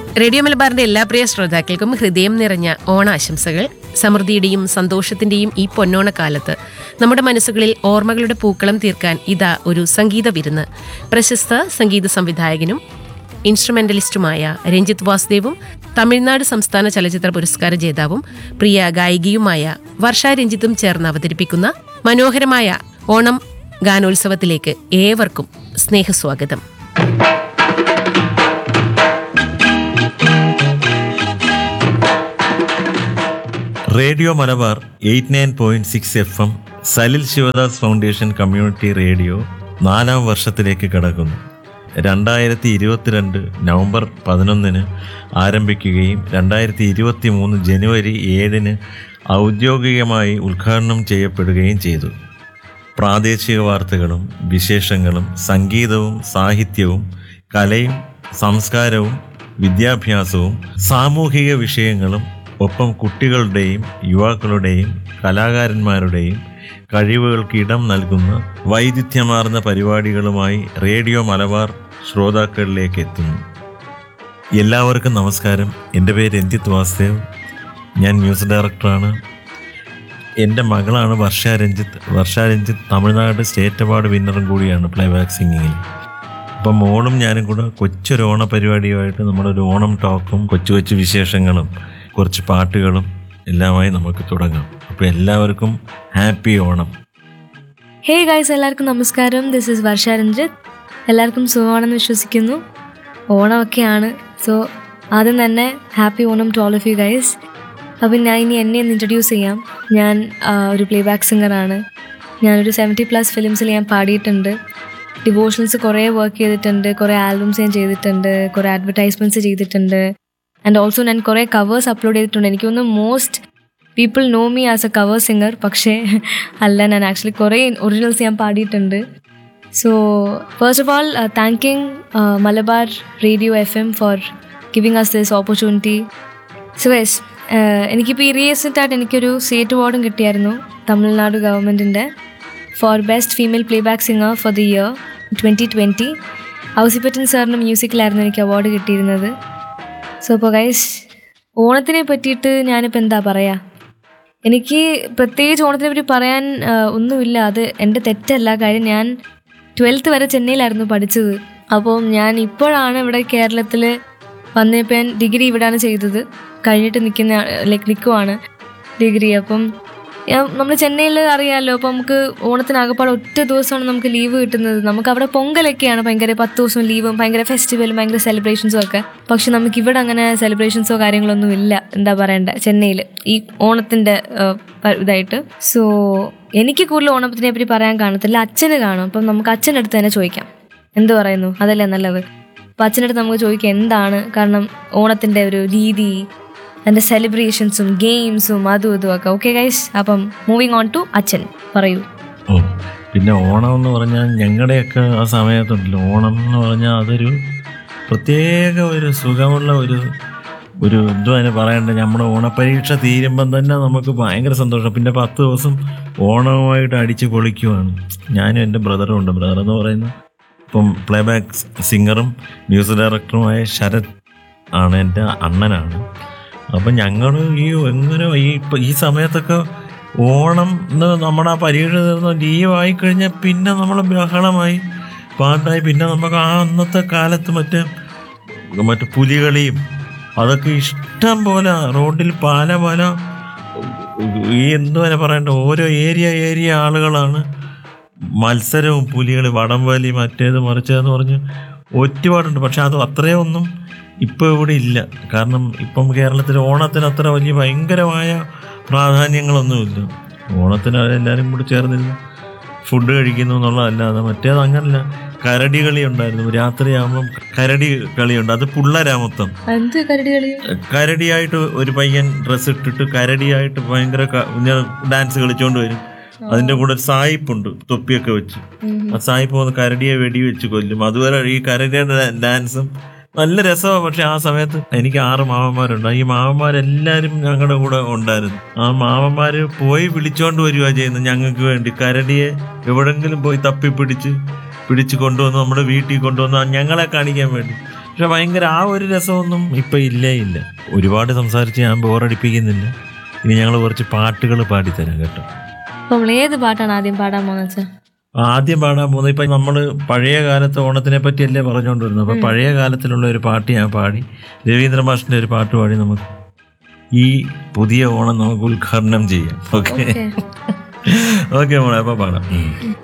Radio മലബാറിന്റെ എല്ലാ പ്രിയ ശ്രോതാക്കൾക്കും ഹൃദയം നിറഞ്ഞ ഓണാശംസകൾ സമൃദ്ധിയുടെയും സന്തോഷത്തിന്റെയും ഈ പൊന്നോണക്കാലത്ത് നമ്മുടെ മനസ്സുകളിൽ ഓർമ്മകളുടെ പൂക്കളം തീർക്കാൻ ഇതാ ഒരു സംഗീത വിരുന്ന് പ്രശസ്ത സംഗീത സംവിധായകനും ഇൻസ്ട്രുമെന്റലിസ്റ്റുമായ രഞ്ജിത്ത് വാസുദേവും തമിഴ്നാട് സംസ്ഥാന ചലച്ചിത്ര പുരസ്കാര ജേതാവും പ്രിയ ഗായികയുമായ വർഷ രഞ്ജിത്തും ചേർന്ന് അവതരിപ്പിക്കുന്ന മനോഹരമായ ഓണം ഗാനോത്സവത്തിലേക്ക് ഏവർക്കും സ്നേഹസ്വാഗതം radio Malabar eight nine point six F M Salil Shivadas foundation community radio നാലാം വർഷത്തിലേക്ക് കടക്കുന്നു രണ്ടായിരത്തി ഇരുപത്തിരണ്ട് നവംബർ പതിനൊന്നിന് ആരംഭിക്കുകയും രണ്ടായിരത്തി ഇരുപത്തി മൂന്ന് ജനുവരി ഏഴിന് ഔദ്യോഗികമായി ഉദ്ഘാടനം ചെയ്യപ്പെടുകയും ചെയ്തു പ്രാദേശിക വാർത്തകളും വിശേഷങ്ങളും സംഗീതവും സാഹിത്യവും കലയും സംസ്കാരവും വിദ്യാഭ്യാസവും സാമൂഹിക വിഷയങ്ങളും ഒപ്പം കുട്ടികളുടെയും യുവാക്കളുടെയും കലാകാരന്മാരുടെയും കഴിവുകൾക്ക് ഇടം നൽകുന്ന വൈവിധ്യമാർന്ന പരിപാടികളുമായി റേഡിയോ മലബാർ ശ്രോതാക്കളിലേക്ക് എത്തുന്നു എല്ലാവർക്കും നമസ്കാരം എൻ്റെ പേര് രഞ്ജിത്ത് വാസുദേവ് ഞാൻ മ്യൂസിക് ഡയറക്ടറാണ് എൻ്റെ മകളാണ് വർഷ രഞ്ജിത്ത് വർഷ രഞ്ജിത്ത് തമിഴ്നാട് സ്റ്റേറ്റ് അവാർഡ് വിന്നറും കൂടിയാണ് പ്ലേ ബാക്ക് സിംഗിങ്ങിൽ അപ്പം മോളും ഞാനും കൂടെ കൊച്ചൊരു ഓണ പരിപാടിയുമായിട്ട് നമ്മളൊരു ഓണം ടോക്കും കൊച്ചു കൊച്ചു വിശേഷങ്ങളും കുറച്ച് പാട്ടുകളും എല്ലാമായി നമുക്ക് തുടങ്ങാം അപ്പോൾ എല്ലാവർക്കും ഹാപ്പി ഓണം ഹേ ഗൈസ് എല്ലാവർക്കും നമസ്കാരം ദിസ് ഇസ് വർഷ രഞ്ജിത്ത് എല്ലാവർക്കും സുഖമാണെന്ന് വിശ്വസിക്കുന്നു ഓണമൊക്കെയാണ് സോ ആദ്യം തന്നെ happy Onam to all of you guys അപ്പം ഞാൻ ഇനി എന്നെ ഒന്ന് ഇൻട്രൊഡ്യൂസ് ചെയ്യാം ഞാൻ ആ, ഒരു പ്ലേ ബാക്ക് സിംഗറാണ് ഞാനൊരു സെവൻറ്റി പ്ലസ് ഫിലിംസിൽ ഞാൻ പാടിയിട്ടുണ്ട് ഡിവോഷണൽസ് കുറേ വർക്ക് ചെയ്തിട്ടുണ്ട് കുറേ ആൽബംസ് ഞാൻ ചെയ്തിട്ടുണ്ട് കുറേ അഡ്വർടൈസ്മെൻറ്റ്സ് ചെയ്തിട്ടുണ്ട് ആൻഡ് ഓൾസോ ഞാൻ കുറേ കവേഴ്സ് അപ്ലോഡ് ചെയ്തിട്ടുണ്ട് എനിക്ക് തോന്നുന്നു most people know me as a cover singer പക്ഷേ അല്ല ഞാൻ ആക്ച്വലി കുറേ ഒറിജിനൽസ് ഞാൻ പാടിയിട്ടുണ്ട് so first of all thanking Malabar radio F M for giving us this opportunity so yes എനിക്കിപ്പോൾ ഈ റീസെൻ്റായിട്ട് എനിക്കൊരു സ്റ്റേറ്റ് അവാർഡും കിട്ടിയായിരുന്നു തമിഴ്നാട് ഗവൺമെൻറ്റിൻ്റെ for best female playback singer for the year twenty twenty ഔസിപ്പറ്റൻ സാറിന് മ്യൂസിക്കിലായിരുന്നു എനിക്ക് അവാർഡ് കിട്ടിയിരുന്നത് സോ അപ്പോൾ ഗൈസ് ഓണത്തിനെ പറ്റിയിട്ട് ഞാനിപ്പോൾ എന്താ പറയുക എനിക്ക് പ്രത്യേകിച്ച് ഓണത്തിനെ പറ്റി പറയാൻ ആ, ഒന്നുമില്ല അത് എൻ്റെ തെറ്റല്ല കാര്യം ഞാൻ ട്വൽത്ത് വരെ ചെന്നൈയിലായിരുന്നു പഠിച്ചത് അപ്പോൾ ഞാൻ ഇപ്പോഴാണ് ഇവിടെ കേരളത്തിൽ വന്നപ്പോൾ ഞാൻ ഡിഗ്രി ഇവിടെയാണ് ചെയ്തത് കഴിഞ്ഞിട്ട് നിൽക്കുന്ന ലൈക്ക് നിൽക്കുവാണ് ഡിഗ്രി അപ്പം നമ്മൾ ചെന്നൈയിൽ അറിയാമല്ലോ അപ്പോൾ നമുക്ക് ഓണത്തിനാകപ്പാടെ ഒറ്റ ദിവസമാണ് നമുക്ക് ലീവ് കിട്ടുന്നത് നമുക്ക് അവിടെ പൊങ്കലൊക്കെയാണ് ഭയങ്കര പത്ത് ദിവസം ലീവും ഭയങ്കര ഫെസ്റ്റിവലും ഭയങ്കര സെലിബ്രേഷൻസും ഒക്കെ പക്ഷെ നമുക്ക് ഇവിടെ അങ്ങനെ സെലിബ്രേഷൻസോ കാര്യങ്ങളൊന്നും ഇല്ല എന്താ പറയണ്ട ചെന്നൈയിൽ ഈ ഓണത്തിൻ്റെ ഇതായിട്ട് സോ എനിക്ക് കൂടുതൽ ഓണത്തിനെ പറ്റി പറയാൻ കാണത്തില്ല അച്ഛന് കാണും അപ്പം നമുക്ക് അച്ഛൻ്റെ അടുത്ത് തന്നെ ചോദിക്കാം എന്ത് പറയുന്നു അതല്ലേ നല്ലത് അപ്പം അച്ഛൻ്റെ അടുത്ത് നമുക്ക് ചോദിക്കാം എന്താണ് കാരണം ഓണത്തിൻ്റെ ഒരു രീതി അതിൻ്റെ സെലിബ്രേഷൻസും ഗെയിംസും അതും ഇതും ഒക്കെ ഓക്കെ ഗൈസ് അപ്പം മൂവിങ് ഓൺ ടു അച്ഛൻ പറയൂ ഓ പിന്നെ ഓണം എന്ന് പറഞ്ഞാൽ ഞങ്ങളുടെയൊക്കെ ആ സമയത്തുണ്ടല്ലോ ഓണം എന്ന് പറഞ്ഞാൽ അതൊരു പ്രത്യേക ഒരു സുഖമുള്ള ഒരു ഒരു എന്തോ അതിന് പറയണ്ട നമ്മുടെ ഓണപ്പരീക്ഷ തീരുമ്പം തന്നെ നമുക്ക് ഭയങ്കര സന്തോഷം പിന്നെ പത്ത് ദിവസം ഓണവുമായിട്ട് അടിച്ച് പൊളിക്കുവാണ് ഞാനും എൻ്റെ ബ്രദറും ഉണ്ട് ബ്രദർ എന്ന് പറയുന്നത് ഇപ്പം പ്ലേ ബാക്ക് സിംഗറും മ്യൂസിക് ഡയറക്ടറുമായ ശരത് ആണ് എൻ്റെ അണ്ണനാണ് അപ്പം ഞങ്ങൾ ഈ എങ്ങനെ ഈ ഇപ്പം ഈ സമയത്തൊക്കെ ഓണം എന്ന് നമ്മുടെ ആ പരീക്ഷ തീർന്ന് ലീവ് ആയിക്കഴിഞ്ഞാൽ പിന്നെ നമ്മൾ ബഹളമായി പാട്ടായി പിന്നെ നമുക്ക് ആ അന്നത്തെ കാലത്ത് മറ്റേ മറ്റേ പുലികളിയും അതൊക്കെ ഇഷ്ടം പോലെ റോഡിൽ പല പല ഈ എന്തുവരെ പറയണ്ട ഓരോ ഏരിയ ഏരിയ ആളുകളാണ് മത്സരവും പുലികളി വടംവലി മറ്റേത് മറിച്ചതെന്ന് പറഞ്ഞ് ഒരുപാടുണ്ട് പക്ഷെ അത് അത്രയൊന്നും ഇപ്പോൾ ഇവിടെ ഇല്ല കാരണം ഇപ്പം കേരളത്തിൽ ഓണത്തിന് അത്ര വലിയ ഭയങ്കരമായ പ്രാധാന്യങ്ങളൊന്നുമില്ല ഓണത്തിന് എല്ലാവരും കൂടി ചേർന്നിരുന്ന് ഫുഡ് കഴിക്കുന്നു എന്നുള്ളതല്ലാതെ മറ്റേത് അങ്ങനല്ല കരടി കളി ഉണ്ടായിരുന്നു രാത്രിയാകുമ്പം കരടി കളിയുണ്ട് അത് പുള്ളരാമത്തം എന്ത് കരടി കളി കരടിയായിട്ട് ഒരു പയ്യൻ ഡ്രസ്സ് ഇട്ടിട്ട് കരടിയായിട്ട് ഭയങ്കര ക- ഇങ്ങനെ ഡാൻസ് കളിച്ചോണ്ട് വരും അതിന്റെ കൂടെ ഒരു സായിപ്പുണ്ട് തൊപ്പിയൊക്കെ വെച്ച് ആ സായിപ്പ് വന്ന് കരടിയെ വെടി വെച്ച് കൊല്ലും അതുവരെ ഈ കരടിയുടെ ഡാ- ഡാൻസും നല്ല രസമാണ് പക്ഷെ ആ സമയത്ത് എനിക്ക് ആറ് മാമന്മാരുണ്ട് ഈ മാമന്മാരെല്ലാരും ഞങ്ങളുടെ കൂടെ ഉണ്ടായിരുന്നു ആ മാമന്മാര് പോയി വിളിച്ചോണ്ട് വരിക ചെയ്യുന്നത് ഞങ്ങൾക്ക് വേണ്ടി കരടിയെ എവിടെങ്കിലും പോയി തപ്പി പിടിച്ച് പിടിച്ച് കൊണ്ടുവന്ന് നമ്മുടെ വീട്ടിൽ കൊണ്ടുവന്ന് ഞങ്ങളെ കാണിക്കാൻ വേണ്ടി പക്ഷെ ഭയങ്കര ആ ഒരു രസമൊന്നും ഇപ്പം ഇല്ലേ ഇല്ല ഒരുപാട് സംസാരിച്ച് ഞാൻ ബോറടിപ്പിക്കുന്നില്ല ഇനി ഞങ്ങൾ കുറച്ച് പാട്ടുകൾ പാടിത്തരാം കേട്ടോ അപ്പോൾ നമ്മൾ ഏത് പാട്ടാണ് ആദ്യം പാടാൻ പോകുന്നത് വെച്ചാൽ ആദ്യം പാടാൻ പോകുന്നത് ഇപ്പം നമ്മൾ പഴയ കാലത്ത് ഓണത്തിനെ പറ്റിയല്ലേ പറഞ്ഞുകൊണ്ടിരുന്നത് അപ്പം പഴയ കാലത്തിലുള്ള ഒരു പാട്ട് ഞാൻ പാടി രവീന്ദ്ര മാഷിൻ്റെ ഒരു പാട്ട് പാടി നമുക്ക് ഈ പുതിയ ഓണം നമുക്ക് ഉദ്ഘാടനം ചെയ്യാം ഓക്കെ ഓക്കെ മോളെ അപ്പം പാടാം ഉം.